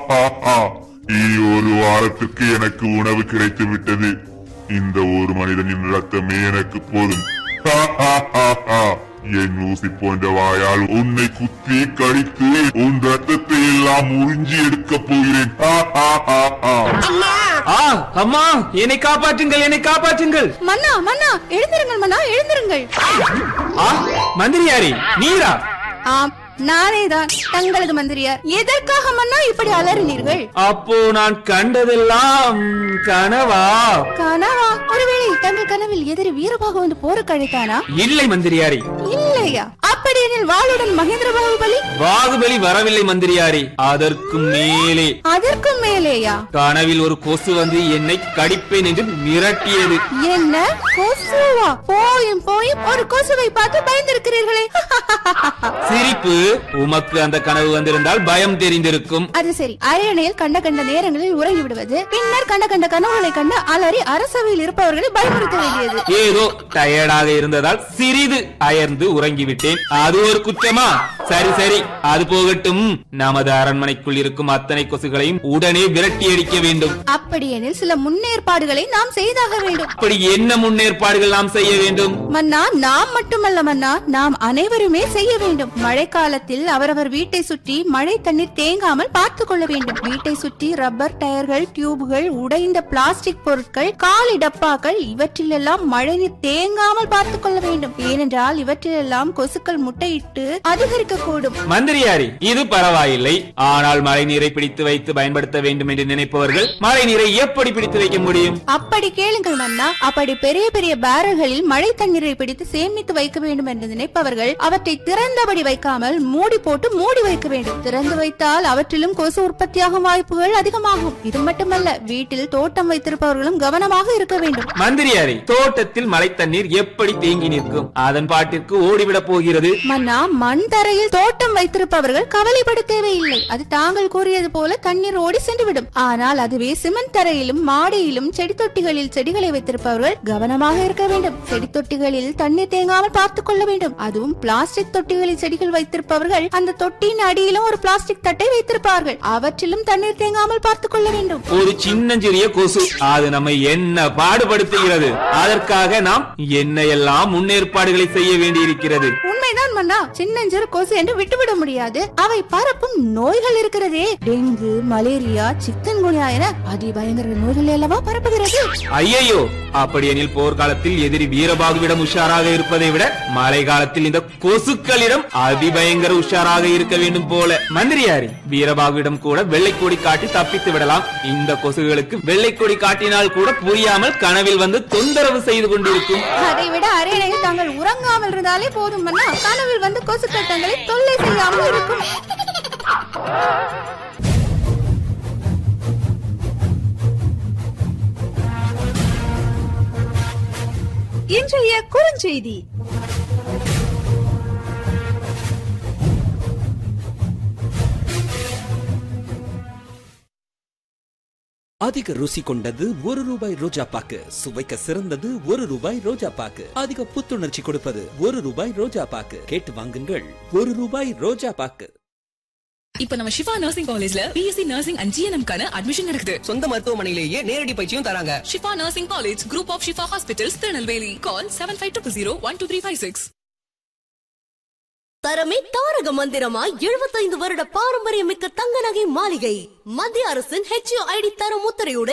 இனி ஒரு வாரத்துக்கு எனக்கு உணவு கிடைத்து விட்டது இந்த ஒரு மனிதனின் ரத்தமே எனக்கு போதும் என் ஊசி போன்ற வாயால் உன்னை குத்தி கடித்து உன் ரத்தத்தை எல்லாம் உறிஞ்சி எடுக்கப் போகிறேன் ஆ அம்மா என்னை காப்பாற்றுங்கள் என்னை காப்பாற்றுங்கள் மன்னா மன்னா எழுந்திருங்கள் மன்னா எழுந்திருங்கள் ஆ மந்திரியாரி நீரா ஆம் நானேதான் தங்களது மந்திரியார் எதற்காக மன்னா இப்படி அலறினீர்கள் அப்போ நான் கண்டதெல்லாம் கனவா கனவா ஒருவேளை தங்கள் கனவில் எதிரி வீரபாக வந்து போருக்கு அழைத்தானா இல்லை மந்திரியாரி இல்லையா அப்படி எனில் வாளுடன் மகேந்திர பாகுபலி பாகுபலி வரவில்லை மந்திரியாரி அதற்கு மேலே அதற்கும் மேலேயா கனவில் ஒரு கொசு வந்து என்னை கடிப்பேன் என்று மிரட்டியது என்ன கொசுவா போயும் போயும் ஒரு கொசுவை பார்த்து பயந்திருக்கிறீர்களே சிரிப்பு உமக்கு அந்த கனவு வந்திருந்தால் பயம் தெரிந்திருக்கும் அது சரி அரியணையில் கண்ட கண்ட நேரங்களில் உறங்கி விடுவது பின்னர் கண்ட கண்ட கனவுகளை கண்டு அலறி அரசவையில் இருப்பவர்களை பயமுறுத்த வேண்டியது ஏதோ டயர்டாக இருந்ததால் சிறிது அயர்ந்து உறங்கிவிட்டேன் அது ஒரு குற்றமா சரி சரி அது போகட்டும் நமது அரண்மனைக்குள் இருக்கும் அத்தனை கொசுகளையும் உடனே விரட்டி அடிக்க வேண்டும் அப்படியெனில் சில முன்னேற்பாடுகளை நாம் செய்தாக வேண்டும் அப்படி என்ன முன்னேற்பாடுகள் நாம் செய்ய வேண்டும் மன்னா நாம் மட்டுமல்ல மன்னா நாம் அனைவருமே செய்ய வேண்டும் மழைக்காலத்தில் அவரவர் வீட்டை சுற்றி மழை தண்ணீர் தேங்காமல் பார்த்துக் கொள்ள வேண்டும் வீட்டை சுற்றி ரப்பர் டயர்கள் டியூப்கள் உடைந்த பிளாஸ்டிக் பொருட்கள் காலி டப்பாக்கள் இவற்றிலெல்லாம் மழைநீர் தேங்காமல் பார்த்துக் கொள்ள வேண்டும் ஏனென்றால் இவற்றிலெல்லாம் கொசுக்கள் முட்டையிட்டு அதிகரிக்க கூடும் மந்திரியாரி இது பரவாயில்லை ஆனால் மழை நீரை பிடித்து வைத்து பயன்படுத்த வேண்டும் என்று நினைப்பவர்கள் மழை நீரை எப்படி பிடித்து வைக்க முடியும் அப்படி கேளுங்கள் மன்னா அப்படி பெரிய பெரிய பேரல்களில் மழை தண்ணீரை பிடித்து சேமித்து வைக்க வேண்டும் என்று நினைப்பவர்கள் அவற்றை திறந்தபடி வைக்காமல் மூடி போட்டு மூடி வைக்க வேண்டும் திறந்து வைத்தால் அவற்றிலும் கொசு உற்பத்தியாகும் வாய்ப்புகள் அதிகமாகும் இது மட்டுமல்ல வீட்டில் தோட்டம் வைத்திருப்பவர்களும் கவனமாக இருக்க வேண்டும் மந்திரியாரி தோட்டத்தில் மழை தண்ணீர் எப்படி தேங்கி நிற்கும் அதன் பாட்டிற்கு ஓடிவிடப் போகிறது மன்னா மண் தரையில் தோட்டம் வைத்திருப்பவர்கள் கவலைப்பட தேவையில்லை அது தாங்கள் கூறியது போல தண்ணீர் ஓடி சென்றுவிடும் ஆனால் அதுவே சிமெண்ட் தரையிலும் மாடியிலும் செடி தொட்டிகளில் செடிகளை வைத்திருப்பவர்கள் கவனமாக இருக்க வேண்டும் செடி தொட்டிகளில் தண்ணீர் தேங்காமல் பார்த்துக் கொள்ள வேண்டும் அதுவும் பிளாஸ்டிக் தொட்டிகளில் செடிகள் வைத்திருப்பவர்கள் அந்த தொட்டியின் அடியிலும் ஒரு பிளாஸ்டிக் தட்டை வைத்திருப்பார்கள் அவற்றிலும் தண்ணீர் தேங்காமல் பார்த்துக் கொள்ள வேண்டும் ஒரு சின்னஞ்சிறிய கொசு அது நம்மை என்ன பாடுபடுத்துகிறது அதற்காக நாம் என்ன எல்லாம் முன்னேற்பாடுகளை செய்ய வேண்டியிருக்கிறது உண்மைதான் மன்னா சின்னஞ்சிறு கொசு என்று விட்டுவிட முடியாது அவை பரப்பும் நோய்கள் இருக்கிறதே டெங்கு மலேரியா சிக்கன் குனியா என அதிபயங்கர நோய்கள் அல்லவா பரப்புகிறது ஐயையோ அப்படியெனில் போர்க்காலத்தில் எதிரி வீரபாகுவிடம் உஷாராக இருப்பதை விட மழை காலத்தில் இந்த கொசுக்களிடம் அதிபயங்கர உஷாராக இருக்க வேண்டும் போல மந்திரியாரி வீரபாகுவிடம் கூட வெள்ளை கொடி காட்டி தப்பித்து விடலாம் இந்த கொசுகளுக்கு வெள்ளை கொடி காட்டினால் கூட புரியாமல் கனவில் வந்து தொந்தரவு செய்து கொண்டிருக்கும் அதை விட அரியணையில் தாங்கள் உறங்காமல் இருந்தாலே போதும் மன்னா கனவில் வந்து கொசு கட்டங்களை தொல்லை செய்யாமல் இருக்கும் இன்றைய குறுஞ்செய்தி அதிக ருசி கொண்டது ஒரு ரூபாய் ரோஜா பாக்கு சுவைக்க சிறந்தது ஒரு ரூபாய் ரோஜா பாக்கு அதிக புத்துணர்ச்சி கொடுப்பது ஒரு ரூபாய் ரோஜா பாக்கு கேட்டு வாங்குங்கள் ஒரு ரூபாய் ரோஜா பாக்கு இப்ப நம்ம ஷிஃபா நர்சிங் காலேஜ்ல பிஎஸ்சி நர்சிங் அண்ட் ஜிஎன்எம் கான அட்மிஷன் நடக்குது சொந்த மருத்துவமனையிலேயே நேரடி பயிற்சியும் தராங்க Shifa nursing college group of Shifa hospitals Tirunelveli call seven five two zero one two three five six தரமே தாரக மந்திரமா எழுபத்தைந்து வருட பாரம்பரியமிக்க தங்க நகை மாளிகை மத்திய அரசின் ஹெச்ஓ ஐடி தரம் முத்திரையுடன்